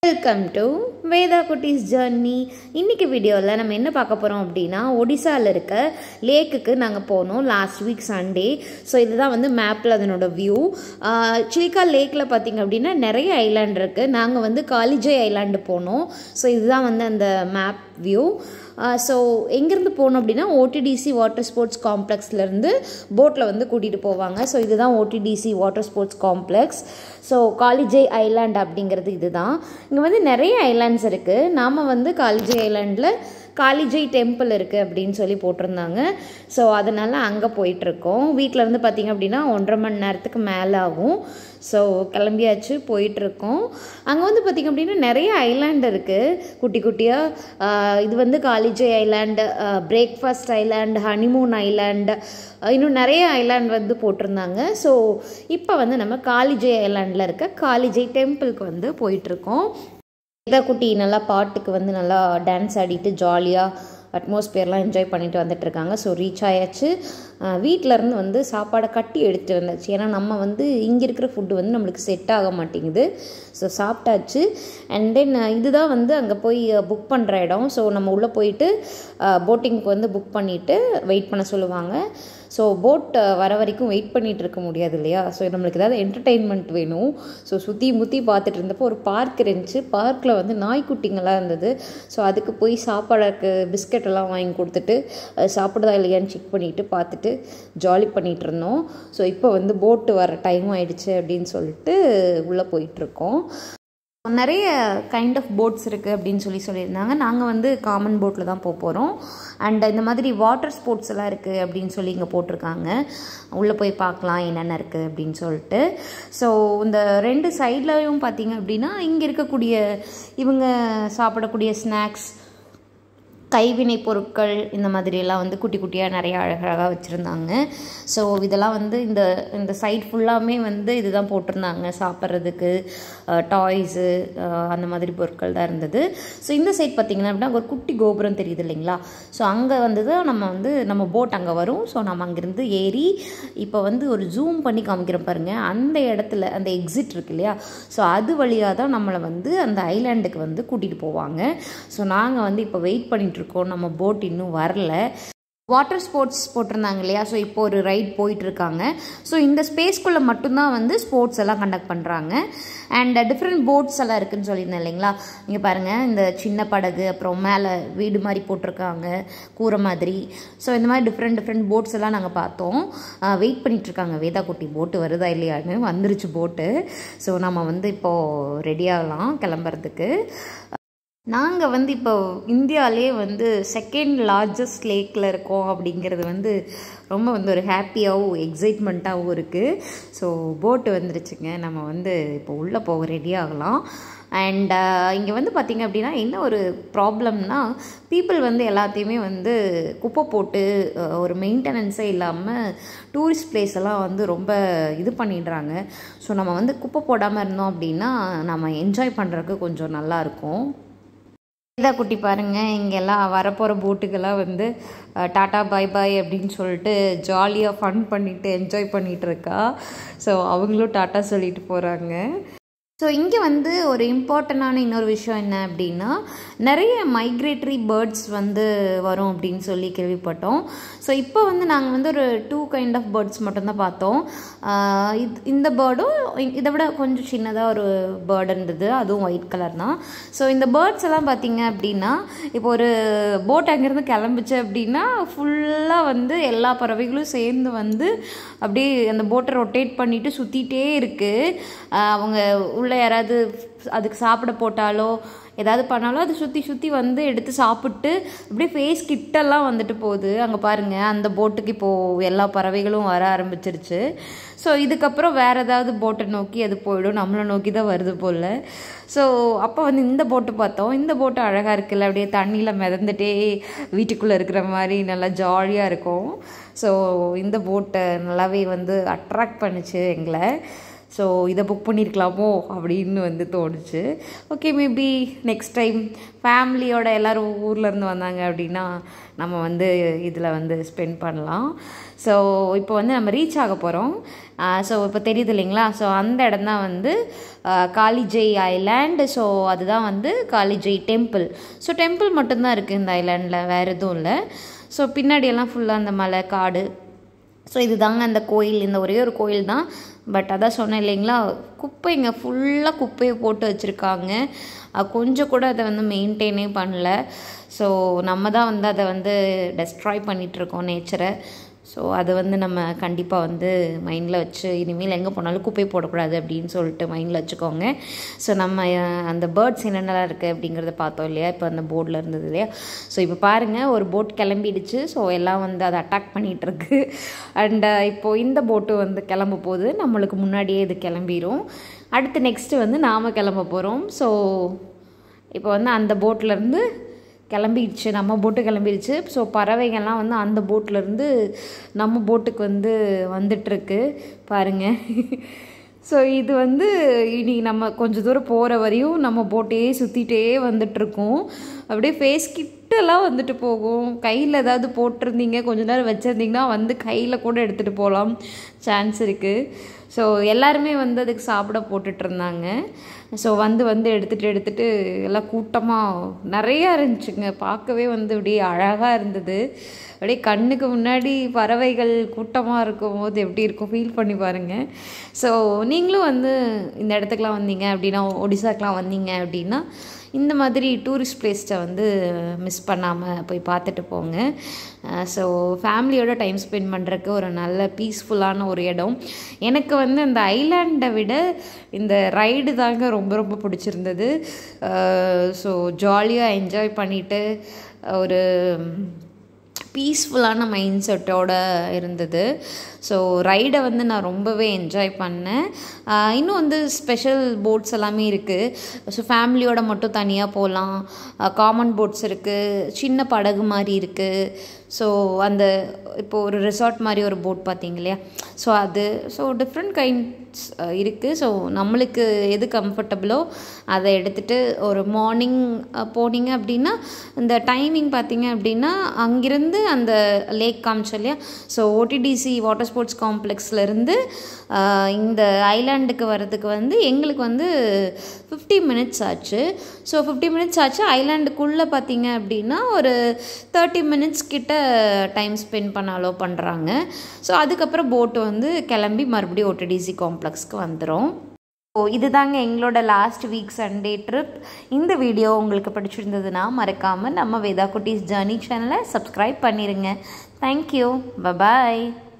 welcome to Veda குட்டீஸ் journey இன்றைக்கி வீடியோவில் நம்ம என்ன பார்க்க போகிறோம் அப்படின்னா ஒடிசாவில் இருக்க லேக்குக்கு நாங்கள் போனோம் லாஸ்ட் வீக் சண்டே ஸோ இதுதான் வந்து மேப்பில் அதனோட வியூ சிலிக்கா லேக்கில் பார்த்திங்க அப்படின்னா நிறைய ஐலாண்ட் இருக்குது நாங்கள் வந்து காலிஜை ஐலாண்டு போனோம் ஸோ இதுதான் வந்து அந்த மேப் வியூ ஸோ எங்கேருந்து போனோம் அப்படின்னா ஓடிடிசி வாட்டர் ஸ்போர்ட்ஸ் காம்ப்ளெக்ஸ்லேருந்து போட்டில் வந்து கூட்டிகிட்டு போவாங்க ஸோ இதுதான் OTDC water sports complex so Kalijai island அப்படிங்கிறது இதுதான் இங்கே வந்து நிறைய ஐலாண்ட்ஸ் இருக்குது நாம் வந்து காலிஜை ஐலாண்டில் காலிஜை டெம்பிள் இருக்குது அப்படின்னு சொல்லி போட்டிருந்தாங்க ஸோ அதனால் அங்கே போயிட்டுருக்கோம் வீட்டிலேருந்து பார்த்திங்க அப்படின்னா ஒன்றரை மணி நேரத்துக்கு மேலே ஆகும் ஸோ கிளம்பியாச்சு போயிட்டுருக்கோம் அங்கே வந்து பார்த்திங்க அப்படின்னா நிறைய ஐலாண்ட் இருக்குது குட்டி குட்டியாக இது வந்து Kalijai island breakfast island honeymoon island இன்னும் நிறைய ஐலாண்ட் வந்து போட்டிருந்தாங்க ஸோ இப்போ வந்து நம்ம காலிஜை ஐலாண்டில் இருக்க காலிஜை டெம்பிளுக்கு வந்து போயிட்டுருக்கோம் இதை குட்டி நல்லா பாட்டுக்கு வந்து நல்லா டான்ஸ் ஆடிட்டு ஜாலியாக அட்மாஸ்பியர்லாம் என்ஜாய் பண்ணிட்டு வந்துட்டு இருக்காங்க ஸோ ரீச் ஆயாச்சு வீட்டிலேருந்து வந்து சாப்பாடை கட்டி எடுத்துகிட்டு வந்தாச்சு ஏன்னா நம்ம வந்து இங்கே இருக்கிற ஃபுட்டு வந்து நம்மளுக்கு செட் ஆக மாட்டேங்குது ஸோ சாப்பிட்டாச்சு அண்ட் தென் இதுதான் வந்து அங்கே போய் புக் பண்ணுற இடம் ஸோ நம்ம உள்ளே போயிட்டு போட்டிங்க்கு வந்து புக் பண்ணிவிட்டு வெயிட் பண்ண சொல்லுவாங்க ஸோ போட் வர வரைக்கும் வெயிட் பண்ணிகிட்டு இருக்க முடியாது இல்லையா ஸோ நம்மளுக்கு ஏதாவது என்டர்டெயின்மெண்ட் வேணும் ஸோ சுற்றி முற்றி பார்த்துட்டு இருந்தப்போ ஒரு பார்க் இருந்துச்சு பார்க்கில் வந்து நாய்க்குட்டிங்களாம் இருந்தது ஸோ அதுக்கு போய் சாப்பாடுக்கு பிஸ்கட் எல்லாம் வாங்கி கொடுத்துட்டு சாப்பிடுதா இல்லையான்னு செக் பண்ணிவிட்டு பார்த்துட்டு ஜாலி பண்ணிகிட்டு இருந்தோம் ஸோ இப்போ வந்து போட்டு வர டைம் ஆயிடுச்சு அப்படின்னு சொல்லிட்டு உள்ளே போயிட்டுருக்கோம் நிறைய கைண்ட் ஆஃப் போட்ஸ் இருக்குது அப்படின்னு சொல்லி சொல்லியிருந்தாங்க நாங்கள் வந்து காமன் போட்டில் தான் போக போகிறோம் அண்ட் இந்த மாதிரி வாட்டர் ஸ்போர்ட்ஸ் எல்லாம் இருக்குது அப்படின்னு சொல்லி இங்கே போட்டிருக்காங்க உள்ளே போய் பார்க்கலாம் என்னென்ன இருக்குது அப்படின்னு சொல்லிட்டு ஸோ இந்த ரெண்டு சைட்லையும் பார்த்தீங்க அப்படின்னா இங்கே இருக்கக்கூடிய இவங்க சாப்பிடக்கூடிய ஸ்நாக்ஸ் கைவினை பொருட்கள் இந்த மாதிரியெல்லாம் வந்து குட்டி குட்டியாக நிறைய அழகழகாக வச்சுருந்தாங்க ஸோ இதெல்லாம் வந்து இந்த இந்த சைட் ஃபுல்லாமே வந்து இதுதான் போட்டிருந்தாங்க சாப்பிட்றதுக்கு டாய்ஸு அந்த மாதிரி பொருட்கள் தான் இருந்தது ஸோ இந்த சைட் பார்த்திங்கன்னா அப்படின்னா ஒரு குட்டி கோபுரம் தெரியுது இல்லைங்களா ஸோ அங்கே வந்து தான் நம்ம வந்து நம்ம போட் அங்கே வரும் ஸோ நம்ம அங்கேருந்து ஏறி இப்போ வந்து ஒரு ஜூம் பண்ணி காமிக்கிறோம் பாருங்கள் அந்த இடத்துல அந்த எக்ஸிட் இருக்கு இல்லையா ஸோ அது வழியாக தான் நம்மளை வந்து அந்த ஐலாண்டுக்கு வந்து கூட்டிகிட்டு போவாங்க ஸோ நாங்கள் வந்து இப்போ வெயிட் பண்ணிட்டு இருக்கோம் நம்ம போட் இன்னும் வரல வாட்டர் ஸ்போர்ட்ஸ் போட்டிருந்தாங்க இல்லையா ஸோ இப்போ ஒரு ரைட் போயிட்டுருக்காங்க ஸோ இந்த ஸ்பேஸ்க்குள்ளே மட்டும்தான் வந்து ஸ்போர்ட்ஸ் எல்லாம் கண்டக்ட் பண்ணுறாங்க அண்ட் டிஃப்ரெண்ட் போட்ஸ் எல்லாம் இருக்குதுன்னு சொல்லியிருந்தேன் இல்லைங்களா இங்கே பாருங்கள் இந்த சின்ன படகு அப்புறம் மேலே வீடு மாதிரி போட்டிருக்காங்க கூரை மாதிரி ஸோ இந்த மாதிரி டிஃப்ரெண்ட் டிஃப்ரெண்ட் போட்ஸ் எல்லாம் நாங்கள் பார்த்தோம் வெயிட் பண்ணிகிட்ருக்காங்க வேதா குட்டி போட்டு வருதா இல்லையான்னு வந்துருச்சு போட்டு ஸோ நம்ம வந்து இப்போது ரெடி ஆகலாம் கிளம்புறதுக்கு நாங்கள் வந்து இப்போ இந்தியாவிலே வந்து செகண்ட் லார்ஜஸ்ட் லேக்கில் இருக்கோம் அப்படிங்கிறது வந்து ரொம்ப வந்து ஒரு ஹாப்பியாகவும் எக்ஸைட்மெண்ட்டாகவும் இருக்குது ஸோ போட்டு வந்துருச்சுங்க நம்ம வந்து இப்போ உள்ளே போக ரெடி ஆகலாம் அண்ட் இங்கே வந்து பார்த்திங்க அப்படின்னா என்ன ஒரு ப்ராப்ளம்னா பீப்புள் வந்து எல்லாத்தையுமே வந்து குப்பை போட்டு ஒரு மெயின்டெனன்ஸே இல்லாமல் டூரிஸ்ட் பிளேஸ் எல்லாம் வந்து ரொம்ப இது பண்ணிடுறாங்க ஸோ நம்ம வந்து குப்பை போடாமல் இருந்தோம் அப்படின்னா நம்ம என்ஜாய் பண்ணுறதுக்கு கொஞ்சம் நல்லாயிருக்கும் இதா குட்டி பாருங்கள் இங்கெல்லாம் வரப்போகிற போட்டுக்கெல்லாம் வந்து டாட்டா பாய் பாய் அப்படின்னு சொல்லிட்டு ஜாலியாக ஃபன் பண்ணிவிட்டு என்ஜாய் பண்ணிகிட்டு இருக்கா ஸோ அவங்களும் டாட்டா சொல்லிட்டு போகிறாங்க ஸோ இங்கே வந்து ஒரு இம்பார்ட்டண்டான இன்னொரு விஷயம் என்ன அப்படின்னா நிறைய மைக்ரேட்டரி பேர்ட்ஸ் வந்து வரும் அப்படின்னு சொல்லி கேள்விப்பட்டோம் ஸோ இப்போ வந்து நாங்கள் வந்து ஒரு டூ கைண்ட் ஆஃப் பேர்ட்ஸ் மட்டும்தான் பார்த்தோம் இது இந்த பேர்டும் இதை விட கொஞ்சம் சின்னதாக ஒரு பேர்டு இருந்தது அதுவும் ஒயிட் கலர் தான் ஸோ இந்த பேர்ட்ஸ் எல்லாம் பார்த்தீங்க அப்படின்னா இப்போ ஒரு போட் அங்கேருந்து கிளம்பிச்சு அப்படின்னா ஃபுல்லாக வந்து எல்லா பறவைகளும் சேர்ந்து வந்து அப்படியே அந்த போட்டை ரொட்டேட் பண்ணிவிட்டு சுற்றிட்டே இருக்குது அவங்க உள்ள யாராவது அதுக்கு சாப்பிட போட்டாலோ ஏதாவது பண்ணாலும் அது சுற்றி சுற்றி வந்து எடுத்து சாப்பிட்டு அப்படியே ஃபேஸ் கிட்டெல்லாம் வந்துட்டு போகுது அங்கே பாருங்கள் அந்த போட்டுக்கு இப்போது எல்லா பறவைகளும் வர ஆரம்பிச்சிருச்சு ஸோ இதுக்கப்புறம் வேறு ஏதாவது போட்டை நோக்கி அது போயிடும் நம்மளை நோக்கி தான் வருது போல் ஸோ அப்போ வந்து இந்த போட்டு பார்த்தோம் இந்த போட்டு அழகாக இருக்குல்ல அப்படியே தண்ணியில் மிதந்துட்டே வீட்டுக்குள்ளே இருக்கிற மாதிரி நல்லா ஜாலியாக இருக்கும் ஸோ இந்த போட்டை நல்லாவே வந்து அட்ராக்ட் பண்ணுச்சு எங்களை ஸோ இதை புக் பண்ணியிருக்கலாமோ அப்படின்னு வந்து தோணுச்சு ஓகே மேபி நெக்ஸ்ட் டைம் ஃபேமிலியோட எல்லோரும் ஊர்லேருந்து வந்தாங்க அப்படின்னா நம்ம வந்து இதில் வந்து ஸ்பெண்ட் பண்ணலாம் ஸோ இப்போ வந்து நம்ம ரீச் ஆக போகிறோம் ஸோ இப்போ தெரியுது இல்லைங்களா ஸோ அந்த இடம் தான் வந்து காளிஜெய் ஐலாண்டு ஸோ அதுதான் வந்து காளிஜெய் டெம்பிள் ஸோ டெம்பிள் மட்டும்தான் இருக்குது இந்த ஐலாண்டில் வேறு எதுவும் இல்லை ஸோ பின்னாடியெல்லாம் ஃபுல்லாக அந்த மலை காடு ஸோ இது தாங்க அந்த கோயில் இந்த ஒரே ஒரு கோயில் தான் பட் அதான் சொன்னேன் இல்லைங்களா குப்பைங்க ஃபுல்லாக குப்பையை போட்டு வச்சுருக்காங்க கொஞ்சம் கூட அதை வந்து மெயின்டைனே பண்ணல ஸோ நம்ம தான் வந்து அதை வந்து டெஸ்ட்ராய் பண்ணிகிட்ருக்கோம் நேச்சரை ஸோ அது வந்து நம்ம கண்டிப்பாக வந்து மைண்டில் வச்சு இனிமேல் எங்கே போனாலும் குப்பை போடக்கூடாது அப்படின்னு சொல்லிட்டு மைண்டில் வச்சுக்கோங்க ஸோ நம்ம அந்த பேர்ட்ஸ் என்னென்னலாம் இருக்குது அப்படிங்கிறத பார்த்தோம் இல்லையா இப்போ அந்த போர்டில் இருந்தது இல்லையா ஸோ இப்போ பாருங்கள் ஒரு போட் கிளம்பிடுச்சு ஸோ எல்லாம் வந்து அதை அட்டாக் பண்ணிகிட்ருக்கு அண்ட் இப்போது இந்த போட்டு வந்து கிளம்ப போகுது நம்மளுக்கு முன்னாடியே இது கிளம்பிடும் அடுத்து நெக்ஸ்ட்டு வந்து நாம் கிளம்ப போகிறோம் ஸோ இப்போ வந்து அந்த போட்லேருந்து கிளம்பிடுச்சு நம்ம போட்டு கிளம்பிடுச்சு ஸோ பறவைகள்லாம் வந்து அந்த போட்லேருந்து நம்ம போட்டுக்கு வந்து வந்துட்டுருக்கு பாருங்கள் ஸோ இது வந்து இனி நம்ம கொஞ்சம் தூரம் போகிற வரையும் நம்ம போட்டையே சுற்றிட்டே வந்துட்டுருக்கோம் அப்படியே ஃபேஸ் கிட்டெல்லாம் வந்துட்டு போகும் கையில் ஏதாவது போட்டிருந்தீங்க கொஞ்ச நேரம் வச்சுருந்தீங்கன்னா வந்து கையில் கூட எடுத்துகிட்டு போகலாம் சான்ஸ் இருக்குது ஸோ எல்லாருமே வந்து அதுக்கு சாப்பிட போட்டுட்டு இருந்தாங்க ஸோ வந்து வந்து எடுத்துகிட்டு எடுத்துகிட்டு எல்லாம் கூட்டமாக நிறையா இருந்துச்சுங்க பார்க்கவே வந்து அப்படியே அழகாக இருந்தது அப்படியே கண்ணுக்கு முன்னாடி பறவைகள் கூட்டமாக இருக்கும் போது எப்படி இருக்கும் ஃபீல் பண்ணி பாருங்கள் ஸோ நீங்களும் வந்து இந்த இடத்துக்குலாம் வந்தீங்க அப்படின்னா ஒடிசாக்கெலாம் வந்தீங்க அப்படின்னா இந்த மாதிரி டூரிஸ்ட் பிளேஸ்ட்டை வந்து மிஸ் பண்ணாமல் போய் பார்த்துட்டு போங்க ஸோ ஃபேமிலியோட டைம் ஸ்பெண்ட் பண்ணுறக்கு ஒரு நல்ல பீஸ்ஃபுல்லான ஒரு இடம் எனக்கு வந்து அந்த ஐலாண்டை விட இந்த ரைடு தாங்க ரொம்ப ரொம்ப பிடிச்சிருந்தது ஸோ ஜாலியாக என்ஜாய் பண்ணிவிட்டு ஒரு பீஸ்ஃபுல்லான மைண்ட் செட்டோடு இருந்தது ஸோ ரைடை வந்து நான் ரொம்பவே என்ஜாய் பண்ணேன் இன்னும் வந்து ஸ்பெஷல் போட்ஸ் எல்லாமே இருக்குது ஸோ ஃபேமிலியோட மட்டும் தனியாக போகலாம் காமன் போட்ஸ் இருக்குது சின்ன படகு மாதிரி இருக்குது ஸோ அந்த இப்போது ஒரு ரிசார்ட் மாதிரி ஒரு போட் பார்த்தீங்க இல்லையா ஸோ அது ஸோ டிஃப்ரெண்ட் கைண்ட்ஸ் இருக்குது ஸோ நம்மளுக்கு எது கம்ஃபர்டபுளோ அதை எடுத்துகிட்டு ஒரு மார்னிங் போனீங்க அப்படின்னா இந்த டைமிங் பார்த்தீங்க அப்படின்னா அங்கிருந்து அந்த லேக் காமிச்சோம் இல்லையா ஸோ ஓடிடிசி வாட்டர் ஸ்போர்ட்ஸ் காம்ப்ளெக்ஸ்லேருந்து இந்த ஐலாண்டுக்கு வர்றதுக்கு வந்து எங்களுக்கு வந்து ஃபிஃப்டி மினிட்ஸ் ஆச்சு ஸோ ஃபிஃப்டி மினிட்ஸ் ஆச்சு ஐலாண்டுக்குள்ளே பார்த்தீங்க அப்படின்னா ஒரு தேர்ட்டி மினிட்ஸ் கிட்ட டைம் ஸ்பெண்ட் பண்ண அலோவ் பண்ணுறாங்க ஸோ அதுக்கப்புறம் போட்டு வந்து கிளம்பி மறுபடியும் ஓடிடிசி காம்ப்ளெக்ஸ்க்கு வந்துடும் ஸோ இதுதாங்க எங்களோட லாஸ்ட் வீக் சண்டே ட்ரிப் இந்த வீடியோ உங்களுக்கு பிடிச்சிருந்ததுன்னா மறக்காமல் நம்ம வேதா குட்டீஸ் ஜர்னி சேனலை சப்ஸ்கிரைப் பண்ணிடுங்க தேங்க்யூ பபாய்